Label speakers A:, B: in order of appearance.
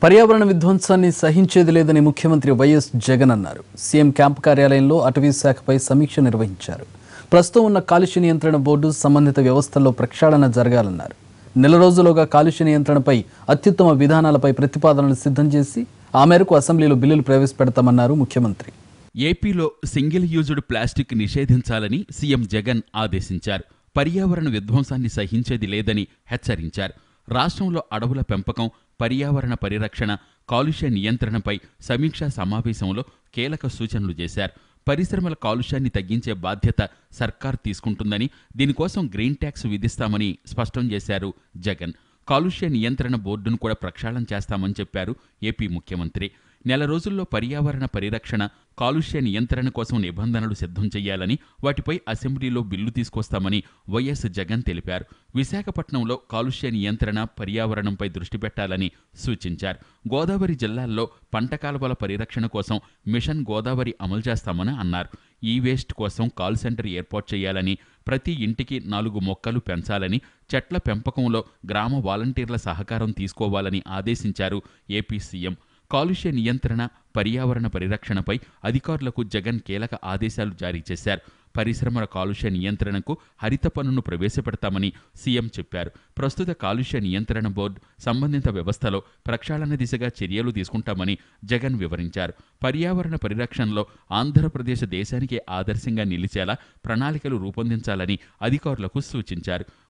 A: పర్యావరణ విధ్వంసాన్ని సహించేది లేదని ముఖ్యమంత్రి వైఎస్ జగన్ అన్నారు సీఎం క్యాంప్ కార్యాలయంలో అటవీ శాఖపై సమీక్ష నిర్వహించారు ప్రస్తుతం ఉన్న కాలుష్య నియంత్రణ బోర్డు సంబంధిత వ్యవస్థల్లో ప్రక్షాళన జరగాలన్నారు నెల రోజులుగా కాలుష్య నియంత్రణపై అత్యుత్తమ విధానాలపై ప్రతిపాదనలు సిద్ధం చేసి ఆ మేరకు అసెంబ్లీలో బిల్లులు ప్రవేశపెడతామన్నారు ముఖ్యమంత్రి
B: ఏపీలో సింగిల్ యూజ్డ్ ప్లాస్టిక్ నిషేధించాలని సీఎం జగన్ ఆదేశించారు పర్యావరణ విధ్వంసాన్ని సహించేది లేదని హెచ్చరించారు రాష్ట్రంలో అడవుల పెంపకం పర్యావరణ పరిరక్షణ కాలుష్య నియంత్రణపై సమీక్షా సమావేశంలో కీలక సూచనలు చేశారు పరిశ్రమల కాలుష్యాన్ని తగ్గించే బాధ్యత సర్కార్ తీసుకుంటుందని దీనికోసం గ్రీన్ ట్యాక్స్ విధిస్తామని స్పష్టం చేశారు జగన్ కాలుష్య నియంత్రణ బోర్డును కూడా ప్రక్షాళన చేస్తామని చెప్పారు ఏపీ ముఖ్యమంత్రి నెల రోజుల్లో పర్యావరణ పరిరక్షణ కాలుష్య నియంత్రణ కోసం నిబంధనలు సిద్ధం చేయాలని వాటిపై అసెంబ్లీలో బిల్లు తీసుకొస్తామని వైఎస్ జగన్ తెలిపారు విశాఖపట్నంలో కాలుష్య నియంత్రణ పర్యావరణంపై దృష్టి పెట్టాలని సూచించారు గోదావరి జిల్లాల్లో పంట కాలువల పరిరక్షణ కోసం మిషన్ గోదావరి అమలు చేస్తామని అన్నారు ఈ వేస్ట్ కోసం కాల్ సెంటర్ ఏర్పాటు చేయాలని ప్రతి ఇంటికి నాలుగు మొక్కలు పెంచాలని చెట్ల పెంపకంలో గ్రామ వాలంటీర్ల సహకారం తీసుకోవాలని ఆదేశించారు ఏపీ సీఎం కాలుష్య నియంత్రణ పర్యావరణ పరిరక్షణపై అధికారులకు జగన్ కీలక ఆదేశాలు జారీ చేశారు పరిశ్రమల కాలుష్య నియంత్రణకు హరిత పన్నును ప్రవేశపెడతామని సీఎం చెప్పారు ప్రస్తుత కాలుష్య నియంత్రణ బోర్డు సంబంధిత వ్యవస్థలో ప్రక్షాళన దిశగా చర్యలు తీసుకుంటామని జగన్ వివరించారు పర్యావరణ పరిరక్షణలో ఆంధ్రప్రదేశ్ దేశానికి ఆదర్శంగా నిలిచేలా ప్రణాళికలు రూపొందించాలని అధికారులకు సూచించారు